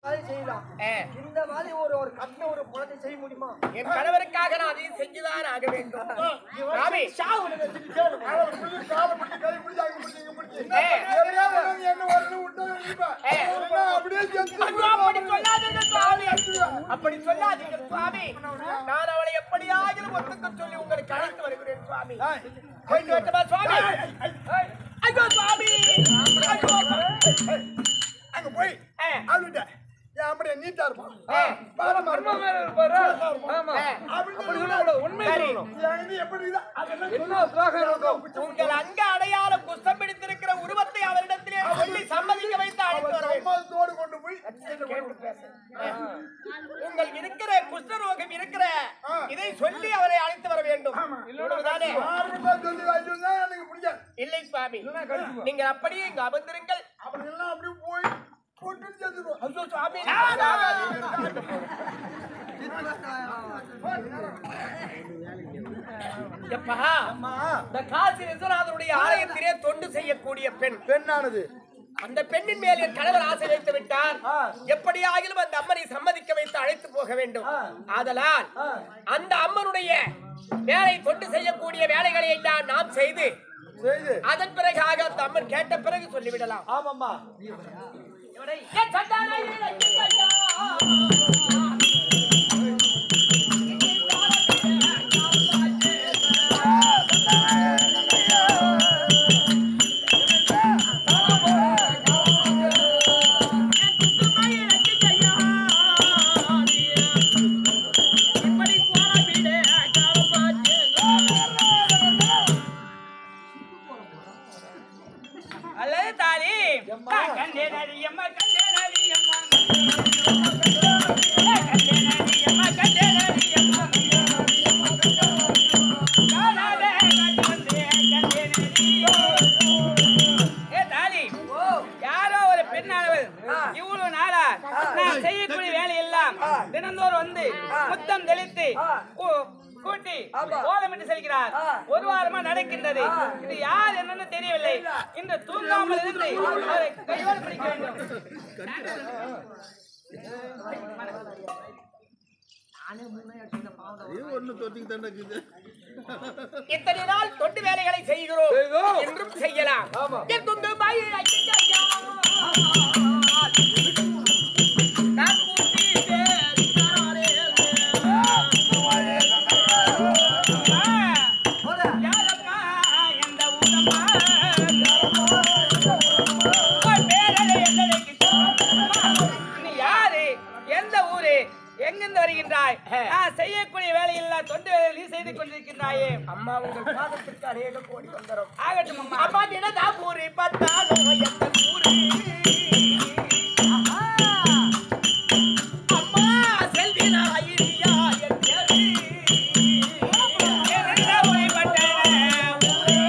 மாதிரி செய்யலாம் ஆ. இந்த மாதிரி ஒரு ஒரு கண்ண ஒரு குழந்தை செய்ய முடியுமா என் கணவருக்காக நான் அதையும் செஞ்சுதான் ஆக வேண்டும் சாமி சாவு விடுங்க, திருப்பி கேளு. அவர் புள்ளி காலை பிடிச்சி கை பிடிச்சி அங்க பிடிச்சி இங்க பிடிச்சி ஏய். எதையாவது ஒண்ணு என்ன வரணும் விட்டு இருப்பேன் ஏய். அப்படியே செத்து ஐயோ, அப்படி சொல்லாதீங்க சுவாமி அப்படி சொல்லாதீங்க சுவாமி நான் அவளை எப்படியாகிலும் ஒத்துக்க சொல்லி உங்களுக்கு அழைத்து வருகிறேன் சுவாமி போயிட்டு வரட்டுமா சுவாமி ஐயோ சுவாமி ஐயோ. அங்க போய் ஏ. அவள்கிட்ட என் அப்படியே நீட்டா இருப்பான் ஏ. பாரமா இருப்பான். ஏ. அப்படி சொல்லக்கூடாது. சரி என் இது எப்படி இருக்குதோ அதெல்லாம் சொல்லு. உங்கள் அங்க அடையாளம் குஸ்தம் பிடித்திருக்கிற உருவத்தை அவரிடத்திலே சொல்லி சம்மதிக்க வைத்து அழைத்து வர வேண்டும் சம்மதத்தோடு கொண்டு போய் உங்கள் இருக்கிற குஷ்டரோகம் இருக்கிற இதை சொல்லி அவரை அழைத்து வர வேண்டும் இவ்வளவுதானே ஆரம்பமா சொல்லி வச்சிருந்தா எனக்கு பிடிக்காது இல்லை சுவாமி நீங்கள் அப்படியே இங்கு அமர்ந்திருங்கள் அப்படி எல்லாம் அப்படியே போய் போட்டு செத்துருவோம் ஐயோ சுவாமி எப்பா இந்த காசி விஸ்வநாதனுடைய ஆலயத்திலே தொண்டு செய்யக்கூடிய பெண் பெண்ணானது அந்த பெண்ணின் மேல் என் கணவர் ஆசை வைத்து விட்டார் எப்படியாகிலும் அந்த அம்மனை சம்மதிக்க வைத்து அழைத்து போக வேண்டும் ஆதலால் அந்த அம்மனுடைய வேலை தொண்டு செய்யக்கூடிய வேலைகளை எல்லாம் நாம் செய்து செய்து அதன் பிறகாக அந்த அம்மன் கேட்ட பிறகு சொல்லிவிடலாம் ஆமாம்மா ஏன் சண்டாளா இல்லை, ஐயா? அல்லது தாலி கண்டே நடியம்மா கண்டே நடியம்மா கண்டே நடியம்மா கண்டே நடியம்மா காணாத காட்டி வந்தே கண்டே நடி ஏ தாலி யாரோ ஒரு பெண்ணானவள் இவ்வளவு நாளா நான் செய்யக்கூடிய வேலையெல்லாம் தினந்தோறும் வந்து முத்தம் தெளித்து கூ- கூட்டி கோலமிட்டு செல்கிறார் ஒரு வாரமா நடக்கின்றது இது யார் என்னன்னு தெரியவில்லை இந்த தூங்காமல் இருந்து அவரை கையோடு பிடிக்க வேண்டும் இத்தனை நாள் தொண்டு வேலைகளை செய்கிறோம் என்றும் செய்யலாம் என் துண்டு பாய் ஐயா. நான் கூட்டி பேரினாரே. யாரம்மா எந்த ஊரம்மா உன் பேரலை எங்களுக்கு சொல்லுமா? நீ யாரு எந்த ஊரு எங்கிருந்து வருகின்றாய் நான் செய்யக்கூடிய வேலையெல்லாம் தொண்டு வேலை நீ செய்து கொண்டிருக்கின்றாயே அம்மா உங்கள் பாதத்திற்கு அநேக கோடி வந்தரும் ஆகட்டும் அம்மா அம்மா நினதா ஊரு பார்த்தாலும் எந்த ஊரு அம்மா செல்வி நாயிரியா என் பேரு எந்த ஊரை பட்ட ஊரே?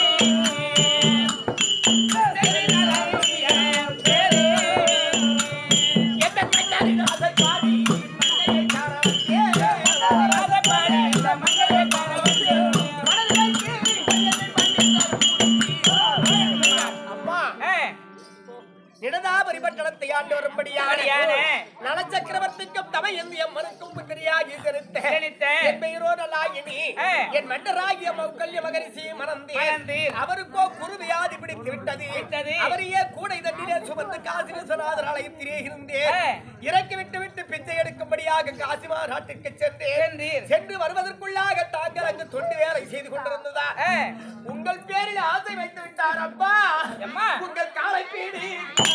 என் பேரே. என்ன கண்ணாடி அதை பாடி மண்ணையை சாரவந்தே. அதை பாடி இந்த மங்கையை காண வந்து மணலைக்கு கையெழுத்து பண்ணி தரும். அம்மா ஏ, நிடதாபரி பட்டணத்தை ஆண்டு வரும்படியான அப்படியானே. நலச்சக்கரவர்த்திக்கும் தமையந்திய மனுக்கும் புத்திரியாகி தெரித்த தெரித்த. என் பெயரோ நலாயினி ஏ. என் மன்னராகிய மௌக்கல்ய மகரிஷி மறந்தேன் மறந்தேன். அவருக்கோ குரு வியாதி பிடித்து விட்டது விட்டது. அவரையே கூட இதனிலே சுமந்து காசி விஸ்வநாதர் ஆலயத்திலே இருந்தேன் ஏ. இறக்கி விட்டு விட்டு பிச்சை எடுக்கும்படியாக காசி மாநாட்டிற்கு சென்றேன் சென்றீர். சென்று வருவதற்குள்ளாக தாங்கள் அங்கு தொண்டு வேலை செய்து கொண்டிருந்ததா ஏ. உங்கள் பேரில் ஆசை வைத்து விட்டார் அப்பா அம்மா. உங்கள் காலை பீடி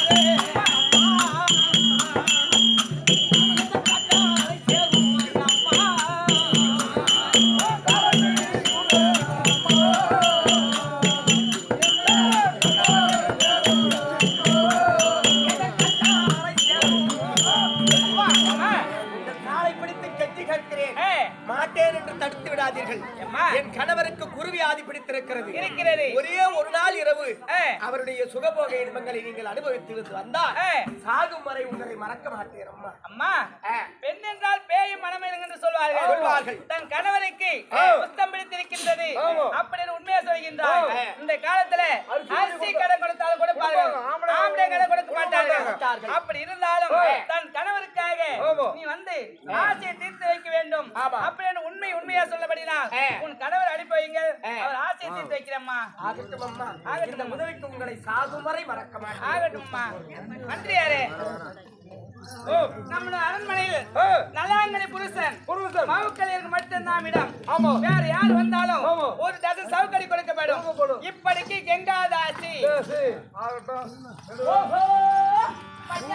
அம்மா. உங்கள் காலை பிடித்து கெட்டி கேட்கிறேன் ஏ, மாட்டேன் என்று தடுத்து விடாதீர்கள் அம்மா. என் கணவருக்கு குருவியாதி பிடித்திருக்கிறது இருக்கிறது. ஒரே ஒரு நாள் இரவு ஏ. அவருடைய சுகபோக இன்பங்களை நீங்கள் அனுபவித்து வந்து வந்தால் ஏ. சாகும் வரை உங்களை மறக்க மாட்டேன் அம்மா அம்மா ஆ. பெண் என்றால் பேயும் மனமிருங்க என்று சொல்வார்கள் சொல்வார்கள். தன் கணவருக்கு ஆ. புத்தம் பிடித்திருக்கின்றது ஆமா. அப்படின்னு உண்மையா சொல்கின்றார் ஆ. இந்த காலத்துல அரிசி கடை கொடுத்தாலும் கொடுப்பார்கள் ஆம்பளை கடை கொடுக்க மாட்டார்கள் மாட்டார்கள். அப்படி இருந்தாலும் ஆ. தன் ஆமா நீ வந்து ஆசையை தீர்த்து வைக்க வேண்டும் அப்படின்னு உண்மை உண்மையா சொல்லபடினால் உன் கணவர் அனுப்பி வைங்க அவர் ஆசையை தீர்த்து வைக்கிறேம்மா ஆகட்டும் அம்மா ஆகட்டும். இந்த முதலுக்கு உங்களை சாகும் வரை மறக்க மாட்டேன் ஆகட்டும்மா நன்றியாரே ஓ நம்ம அரண்மனையில் நல்லாங்கனி புருஷன் புருஷன் மாவுக்கலையருக்கு மட்டும்தான் இடம் ஆமா வேற யார் வந்தாலும் ஒரு டசன் சவுக்கடி கொடுக்கப்படும் இப்படிக்கு கெங்காதாசி ஓஹோ பையா.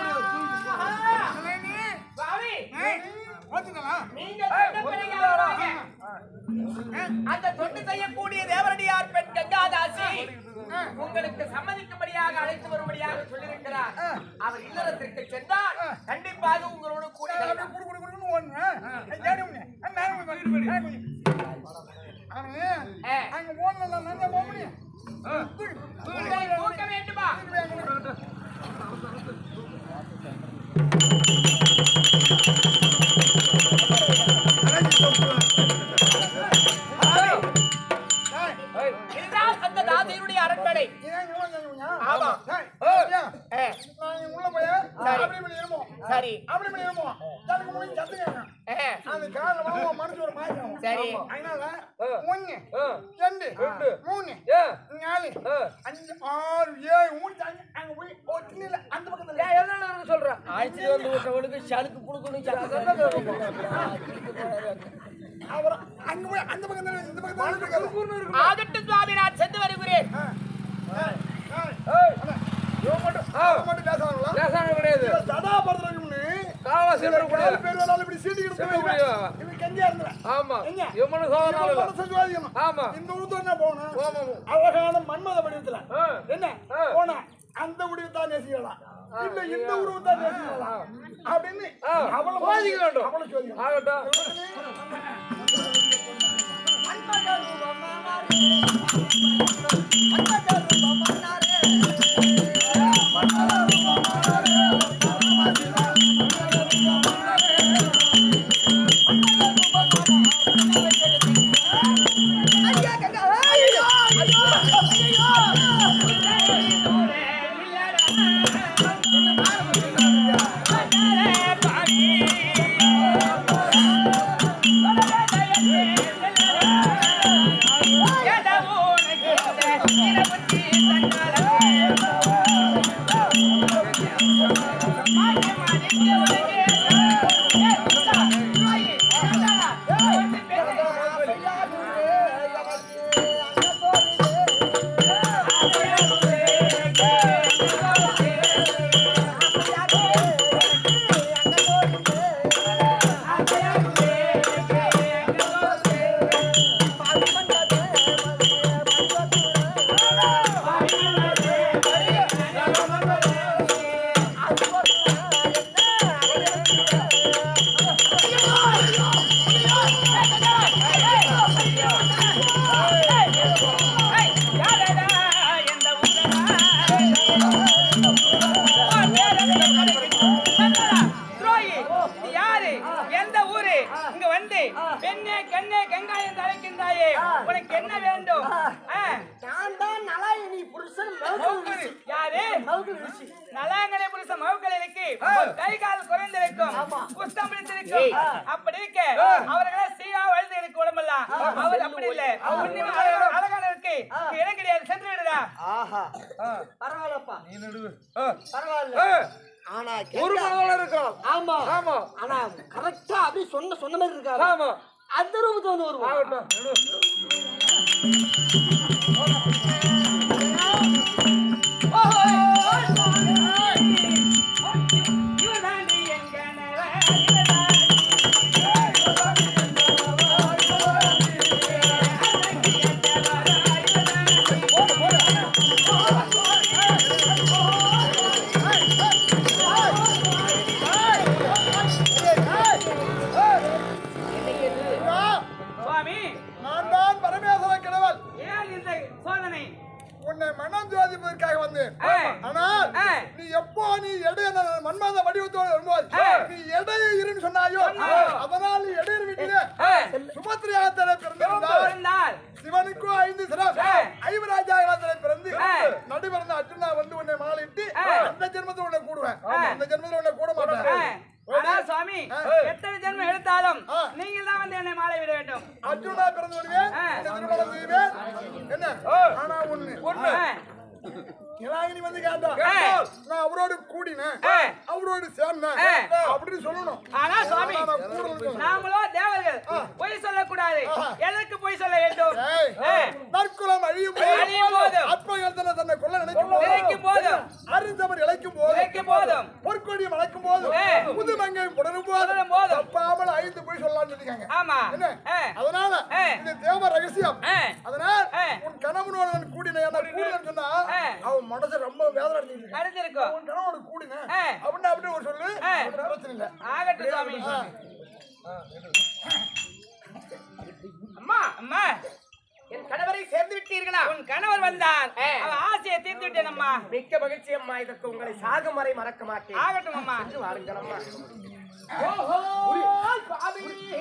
சுவாமி, நீங்க தொண்டு பெரியவராக. அந்த தொண்டு செய்யக்கூடிய தேவரடியார் பெண் கங்காதாசி உங்களுக்கு சம்மதிக்கும்படியாக அழைத்து வரும்படியாக சொல்லியிருக்கிறார் அவர் இல்லறத்திற்கு சென்றால் கண்டிப்பாக உங்களோடு கூட குடு குடு குடுன்னு ஓடுங்க. ஏறி உடனே. மேல போய் வந்துட்டு போயிடு. மேல போய். அவனு அங்க ஓடல நான் தான் போக முடியும் உங்களை தூக்க வேண்டுமா இதுதான் அந்த தாதியினுடைய அரண்மனை இதான் இங்க வந்து இவங்க. ஆமா. டேய், ஆ. ஐயா, நான் இங்க உள்ள போய் அப்படி இப்படி இருப்போம். சரி அப்படி இப்படி இருப்போம். எனக்கு முடிஞ்சு சத்துங்க. ஆ. அந்த கால்ல வா, உன் மனசு ஒரு மாதிரி ஆகும். சரி. அதனால ஒண்ணு, ரெண்டு, மூணு, நாலு, அஞ்சு, ஆறு, ஏழு, மூணு, அஞ்சு, அங்க போய் ஒரு திண்ணையில அந்த பக்கத்துல சொல்றேன் ஆய்ச்சி வந்து விட்டவனுக்கு சலுக்கு குடுக்கணும் அப்புறம் அங்க போய் அந்த பக்கத்துல இந்த பக்கத்துல இருக்காது. ஆகட்டும் சுவாமி நான் சென்று வருகிறேன் இவன் மட்டும் இவன் மட்டும் பேசாதவங்களா? இவன் சதாபரதம்னு நாலு பேர் வேணாலும் இப்படி சீண்டிக்கிட்டு போய் இவன். இவன் கஞ்சியா இருந்தான். எங்க? இவன் மனசை சுவாதிக்கணும். இந்த ஊருக்கு என்ன போகணும்? அழகான மன்மத வடிவத்துல. என்ன? போனா, அந்த உருவத்தை தான் நேசிக்கலாம். இல்ல இந்த உருவத்தை தான் நேசிக்கலாம். அப்படின்னு அவளை அவளை சோதிக்கணும். யாரு எந்த ஊரு இங்க வந்து பெண்ணே கண்ணே கங்கா என்று அழைக்கின்றாயே உனக்கு என்ன வேண்டும் ஆ, நான் தான் நலாயினி புருஷன் மௌகுல் ரிஷி. யாரு மௌகுல் ரிஷி. நலாங்கனை புருஷ மவுக்களுக்கு கை கால் குறைந்திருக்கும் குஸ்தம் பிடித்திருக்கும் அப்படி இருக்க அவர்களை சீவா வழுது எனக்கு உடம்பெல்லாம் அவர் அப்படி இல்ல உன்னிலும் அழகான- அழகான இருக்கு இங்க இடம் கிடையாது சென்று விடுடா ஆஹா பரவாயில்லப்பா பரவாயில்ல ஆனா ஒரு கெட்டா- மனதோட இருக்கிறோம் ஆமா ஆமா ஆனா கரெக்டா அப்படியே சொன்ன சொன்ன மாதிரி இருக்காரு ஆமா அந்த ரூபத்து வந்து வருவோம் ஆகட்டும் இவர்தாண்டி என் கணவர், இவர்தான் சுவாமி நான் தான் பரமேஸ்வர கிழவன் ஏன் இந்த சோதனை உன்னை மனம் ஜோதிப்பதற்காக வந்தேன் ஆ. ஆனால் ஆ. நீ எப்போ நீ எடை மன்மாத வடிவத்தோடு வரும்போது ஆ. நீ எடையை இருன்னு சொன்ன வேண்டும் அர்ஜுனா பிறந்து வருவேன் ஆ. இந்த திருமணம் செய்வேன் என்ன ஆனா ஒண்ணு ஒண்ணு ஆ, இளாங்கினி வந்து கேட்டா ஆ. நான் அவரோடு கூடினேன் ஆ. அவரோடு சேர்ந்தேன் ஆ. அப்படின்னு சொல்லணும் ஆனா சுவாமி ஆனா நான் கூட இருக்கணும். நாமளோ தேவர்கள் பொய் சொல்லக்கூடாது எதற்கு பொய் சொல்ல வேண்டும் ஏய், ஆ, நற்குலம் அழியும் அழியும் போது. அற்பகத்தில் தன்னை கொல்ல நினைக்கும் நினைக்கும் போதும். அறிந்தவர் இழைக்கும் போது இழைக்கும் போதும். பொற்கொடியும் வளர்க்கும் போது ஆ. புதுமங்கை புடரும் போது புணரும் போதும். தப்பாமல் ஐந்து போய் சொல்லலாம்னு சொல்லிருக்காங்க ஆமா என்ன ஆ, அதனால ஆ. இது தேவ ரகசியம் ஆ. அதனால் ஆ. உன் கணவனோட நான் கூடினேன் நான் கூடினேன்னு சொன்னா ஆ. அவன் மனசு ரொம்ப வேதனை அடைஞ்சிட்டு இருக்கான். நடந்திருக்கும் உன் கணவனோட கூடினேன் ஆ. அப்படின்னு அப்படி ஒரு சொல்லு ஆ. ஒண்ணும் பிரச்சனை இல்ல ஆகட்டும் சுவாமி அம்மா அம்மா என் கணவரை சேர்ந்து விட்டீர்களா உன் கணவர் வந்தார் அவன் ஆசையை தீர்த்து விட்டேன் அம்மா மிக்க மகிழ்ச்சி அம்மா இதற்கு உங்களை சாகும் வரை மறக்க மாட்டேன் ஆகட்டும் அம்மா என்று வாருங்கள் அம்மா ஓஹோ சுவாமி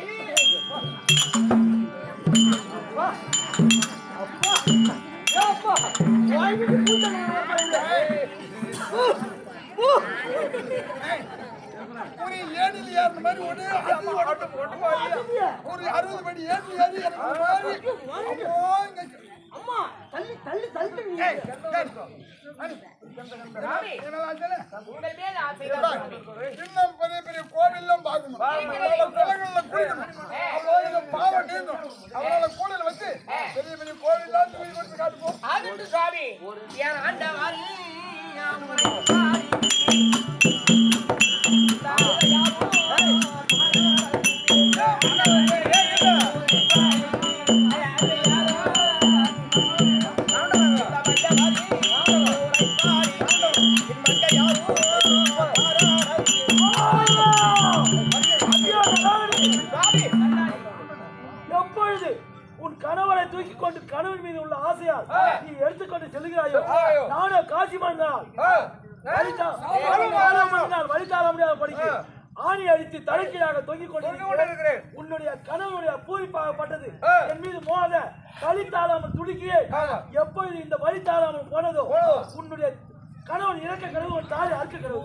ஒரு ஏணில் ஏறின மாதிரி ஒரே அடி ஓட்டம் போட்டு போய் ஒரு அறுபது படி ஏணில் ஏறி எனக்கு ஒரு மாதிரி அம்மா, இங்க- அம்மா தள்ளி தள்ளி தள்ளி ஏய், ஏய், அடி. சுவாமி என்னடா சொல்லு? உங்கள் மேல் ஆசை ஏப்பா, இன்னும் பெரிய பெரிய கோவில்லாம் பார்க்கணும் அவனால குளங்கள்ல குளிக்கணும் அவனால இந்த பாவம் நீங்கும் அவனால கூடையில வச்சு பெரிய பெரிய கோவில்லாம் தூக்கி கொடுத்து காட்டுப்போம் ஆகட்டும் சுவாமி என் ஆண்டவர் எப்பொழுது உன் கணவரை தூக்கி கொண்டு கணவன் மீது உள்ள ஆசையால் நீ எடுத்துக்கொண்டு செல்கிறாயோ நானே காசி மன்னால் வழித்தாள முடியாத படிக்க ஆணி அடித்து தலைக்கீழாக தொங்கிக் கொண்டிருக்கிறேன் உன்னுடைய கணவனுடைய பூரிப்பாகப்பட்டது என் மீது மோத வழித்தாளாமல் துடிக்கியே எப்பொழுது இந்த வழித்தாளாமல் போனதோ உன்னுடைய கணவன் இறக்க கடவு உன் தாய் அறுக்க கடவு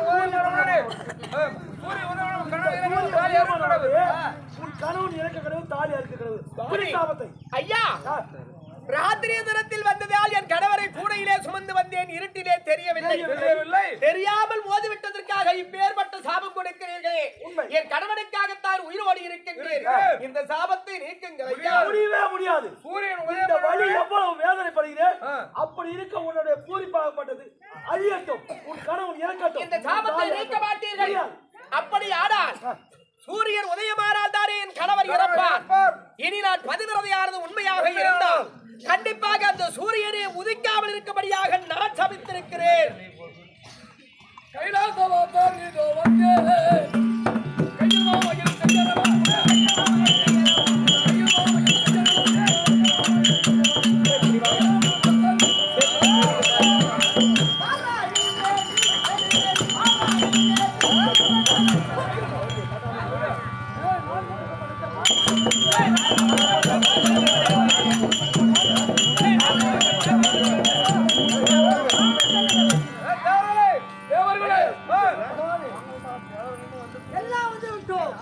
உன் கணவன் இறக்க கடவு தாலி அறுக்க கடவு குறித்தாபத்தை ஐயா ராத்திரி தினத்தில் வந்ததால் என் கணவரை கூடையிலே சுமந்து வந்தேன் இருட்டிலே தெரியவில்லை தெரியவில்லை. தெரியாமல் மோதிவிட்டதற்காக இப்பேற்பட்ட சாபம் கொடுக்கிறீர்களே உண்மை. என் கணவனுக்காகத்தான் உயிரோடு இருக்கின்றேன் இந்த சாபத்தை நீக்குங்கள் ஐயா முடியவே முடியாது சூரியன் இந்த வழி எவ்வளவு வேதனைப்படுகிறேன் அப்படி இருக்க உன்னுடைய பூரிப்பாகப்பட்டது அழியட்டும் உன் கணவன் இறக்கட்டும் இந்த சாபத்தை நீக்க மாட்டீர்கள் அப்படி ஆனால் சூரியன் உதயமானால் தானே என் கணவர் இறப்பார் இனி நான் பதிவிரதையானது உண்மையாக இருந்தால் கண்டிப்பாக அந்த சூரியனை உதிக்காமல் இருக்கும்படியாக நான் சபித்திருக்கிறேன் கைலாசவாசார் இதோ வந்தே கையில் மாமையில் கையறவா கையில் மாமையில் தேவர்களே எல்லாம் வந்து விட்டோம்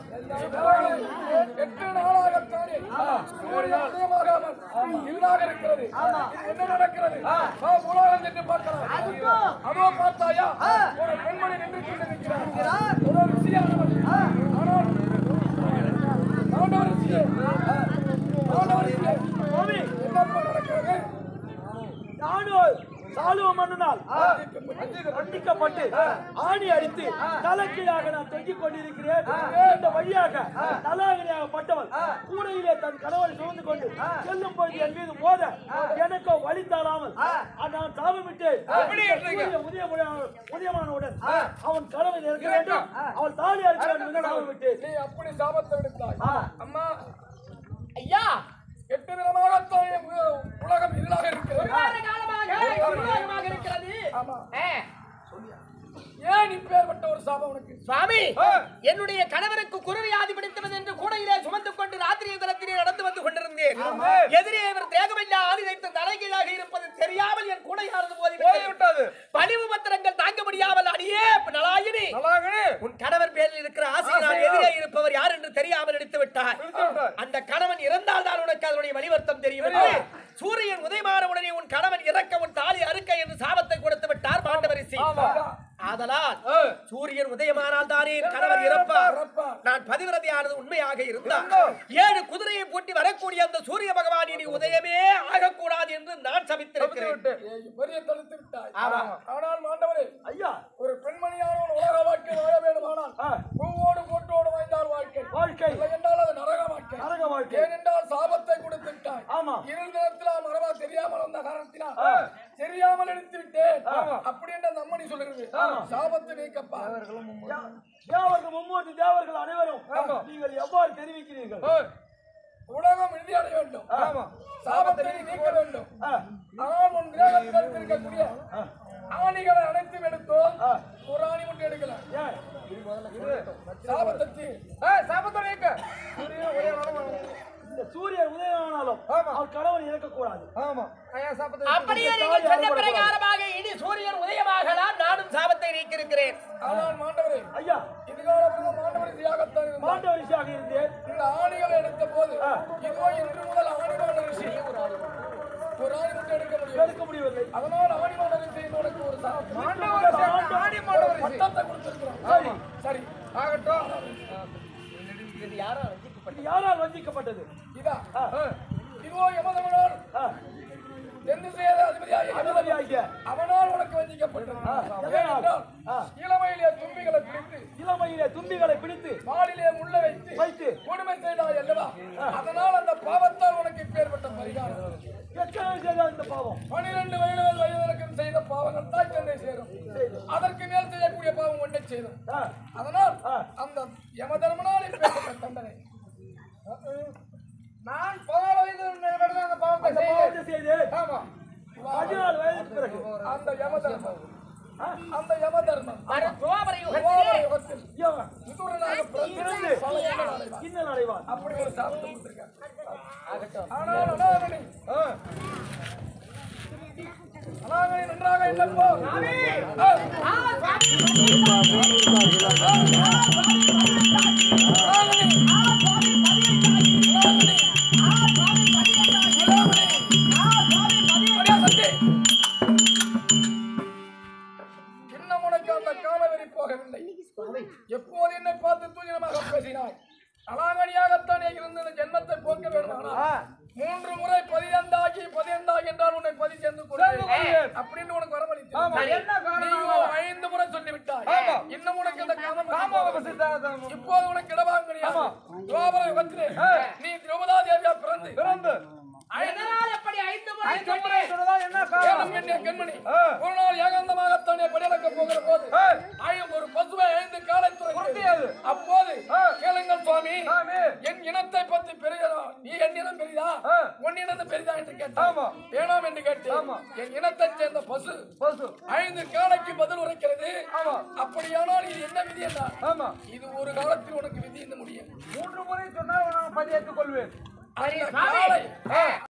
எட்டு நாளாகத்தானே சூரியன் உதயமாகாமல் இருளாக இருக்கிறது இது என்ன நடக்கிறது வா, உலகம் சென்று பார்க்கலாம் அதோ பார்த்தாயா ஒரு பெண்மணி நின்று கொண்டிருக்கிறார் ஒரு ருசியானவள் ஆனால் ஆண்டவர் ருசியே ஆண்டவர் ருசியே சுவாமி என்னப்பா நடக்கிறது நானும் சாலுவ மன்னனால் மன்னிக்கப்பட்டு ஆணி அடித்து தலைக்கீழாக நான் தொங்கிக் கொண்டிருக்கிறேன் இந்த வழியாக தலாகனியாகப்பட்டவள் கூடையிலே தன் கணவனை சுமந்து கொண்டு செல்லும் பொழுது என் மீது மோத எனக்கோ வழி தாழாமல் நான் சாபமிட்டு சூரியன் உதயமான- உதயமானவுடன் அவன் கணவன் இருக்க வேண்டும் அவள் தாலி அறுக்க வேண்டும் என்று சாபமிட்டு நீ அப்படி சாபத்தை விடுத்தாய் அம்மா ஐயா எட்டு விதமாகத்தான் என் உ- உலகம் இருளாக இருக்கிறது கால காலமாக இருளாகமாக இருக்கிறது ஆமா ஆ, ஏன் இப்பேற்பட்ட ஒரு சாபம் உனக்கு சுவாமி என்னுடைய கணவருக்கு குருவியாதி பிடித்தது என்று கூடையிலே சுமந்து கொண்டு ராத்திரி தளத்திலே நடந்து வந்து கொண்டிருந்தேன் எதிரே இவர் தேகமில்லா ஆதி வைத்து தலைகீழாக இருப்பது தெரியாமல் என் கூடையானது போதிவிட்டது போய்விட்டது பணிவு பத்திரங்கள் தாங்க முடியாமல் அடியே நலாயினி நல்லாகவே உன் கணவர் பேரில் இருக்கிற ஆசையினால் எதிரே இருப்பவர் யார் என்று தெரியாமல் எடுத்து விட்டார் எடுத்து விட்டார். அந்த அந்த கணவன் இறந்தால் தான் உனக்கு அதனுடைய வலிவர்த்தம் தெரியும் சூரியன் உதயமான உடனே உன் கணவன் இறக்க உன் தாலி அறுக்க என்று சாபத்தை கொடுத்து விட்டார் பாண்டவரிசி ஆதலால் சூரியன் உதயமானால் தானே என் கணவர் இறப்பார் நான் பதிவிரதையானது உண்மையாக இருந்தால் ஏழு குதிரையை பூட்டி வரக்கூடிய அந்த சூரிய பகவான் இனி உதயமே ஆகக்கூடாது என்று நான் சபித்திருக்கிறேன் பெரிய தடுத்து விட்டாய் ஆமா. ஆனால் மாண்டவரே ஐயா ஒரு பெண்மணியானவன் உலக வாழ்க்கை வாழ வேண்டுமானால் ஆ. பூவோடு போட்டோடு வாழ்ந்தால் வாழ்க்கை வாழ்க்கை இல்லை என்றால் அது நரக வாழ்க்கை நரக வாழ்க்கை. ஏனென்றால் சாபத்தை கொடுத்து விட்டாய் ஆமா. இருள் தினத்தில் மரபா தெரியாமல் வந்த காரணத்தினால் தெரியாமல் எடுத்து விட்டேன் அப்படி என்று அந்த அம்மணி சொல்லுகிறது சாபத்தை நீக்கப்பா யா- தேவர்கள் மும்மூர்த்தி தேவர்கள் அனைவரும் நீங்கள் எவ்வாறு தெரிவிக்கிறீர்கள் உலகம் இறுதி அடைய வேண்டும் சாபத்தை நீ நீக்க வேண்டும் ஆ, ஆனால் உன் கிரகத்தில் இருக்கக்கூடிய ஆணிகளை அனைத்தும் எடுத்தோம் ஒரு ஆணி மட்டும் எடுக்கல ஏன்? சாபத்தை தீர். சாபத்தை நீக்க சூரியன் ஒரே நாளும் இந்த சூரியன் உதயமானாலும் அவர் கணவன் இறக்கக்கூடாது அப்படியே நீங்கள் சொன்ன பிரகாரமாக இனி சூரியன் உதயமாகலாம் நானும் சாபத்தை நீக்கிருக்கிறேன் ஆனால் மாண்டவரே ஐயா இதுகால பிரதம மாண்டவரை தியாகத்தான் இருந்தார் மாண்ட ரிஷியாக இருந்தேன் இந்த ஆணிகளை எடுத்த போது இதுவோ இன்று முதல் ஆணிமான ரிஷி ஒரு ஆணி மட்டும் எடுக்க முடியும் எடுக்க முடியவில்லை அதனால் ஆணிமான ரிஷி உனக்கு ஒரு சாபம் ஆண்ட- பட்டத்தை கொடுத்திருக்கிறோம் சரி சரி ஆகட்டும் இது யாரோ இது யாரால் வஞ்சிக்கப்பட்டது இதா ஆ, இதுவோ யமதமனால் ஆ, தென் செய்யாத அதிபதியாகிய யமதமன். அதிபதியாகிய அவனால் உனக்கு வஞ்சிக்கப்பட்டது எதனால்? ஏனென்றால் ஆ. இளமையிலே தும்பிகளை பிடித்து இளமையிலே தும்பிகளை பிடித்து மாடிலே முள்ள வைத்து வைத்து கொடுமை செய்தாய் அல்லவா அதனால் அந்த பாவத்தால் உனக்கு இப்பேற்பட்ட பரிகாரம் எத்தனை செய்தால் இந்த பாவம் பனிரெண்டு வயது வயதிற்கும் செய்த பாவங்கள் தான் சென்னை சேரும் அதற்கு மேல் செய்யக்கூடிய பாவம் ஒன்றை செய்தோம் ஆ, அதனால் ஆ. அந்த யமதர்மனால் இப்பேற்பட்ட தண்டனை நான் பதினாலு வயது நடந்த அந்த பாவத்தை இந்த செய்தேன் பாவத்தை செய்து ஆமா பதினாலு வயதுக்கு பிறகு அந்த யமதர்மம் அந்த யமதர்மம் வரும் துவாபர யுகத்திலே துவாபர யுகத்தில் ஐயா, விதுரனாக பிறந்து பல இன்னல் அடைவார். இன்னல் அடைவான் அப்படி ஒரு சாபத்தை கொடுத்திருக்கார். ஆனால் அனாகனி அனாகனி நன்றாக இல்லப்போ இன்னும் உனக்கு அந்த காலவெறி போகவில்லை எப்போது என்னை பார்த்து தூயனமாக பேசினாய் அலாகணியாகத்தானே இருந்து இந்த ஜென்மத்தை போக்க வேண்டுமானால் மூன்று முறை பதினைந்தாகி பதினைந்தாகி என்றால் உன்னை பதி சேர்ந்து கொள்வேன் அப்படின்னு உனக்கு வரமளித்தேன் நீயோ ஐந்து முறை சொல்லிவிட்டாய் இன்னும் உனக்கு அந்த காமம் இப்போது உனக்கு இடவாங்கனியா துவாபர யுகத்திலே நீ திரௌபதா தேவியா பிறந்து பிறந்து எதனால் எப்படி ஐந்து முறை சொன்னேன் ஏலம் எண்ணிய கண்மணி ஒரு நாள் ஏகாந்தமாகத்தானே படியளக்க போகிற போது ஐயம் ஒரு பசுவை ஐந்து காலை துறந்தது அப்போது கேளுங்கள் சுவாமி என் இனத்தை பத்தி பெரியதா நீ என் இனம் பெரிதா உன் இனத்தை பெரிதா என்று கேட்டான் வேணாம் என்று கேட்டேன் என் இனத்தைச் சேர்ந்த பசு ஐந்து காலைக்கு பதில் உரைக்கிறது அப்படியானால் இது என்ன விதி என்றால் இது ஒரு காலத்தில் உனக்கு விதி என்று முடியும் மூன்று முறை சொன்னால் நான் பதியேற்றுக் கொள்வேன் அந்த காளை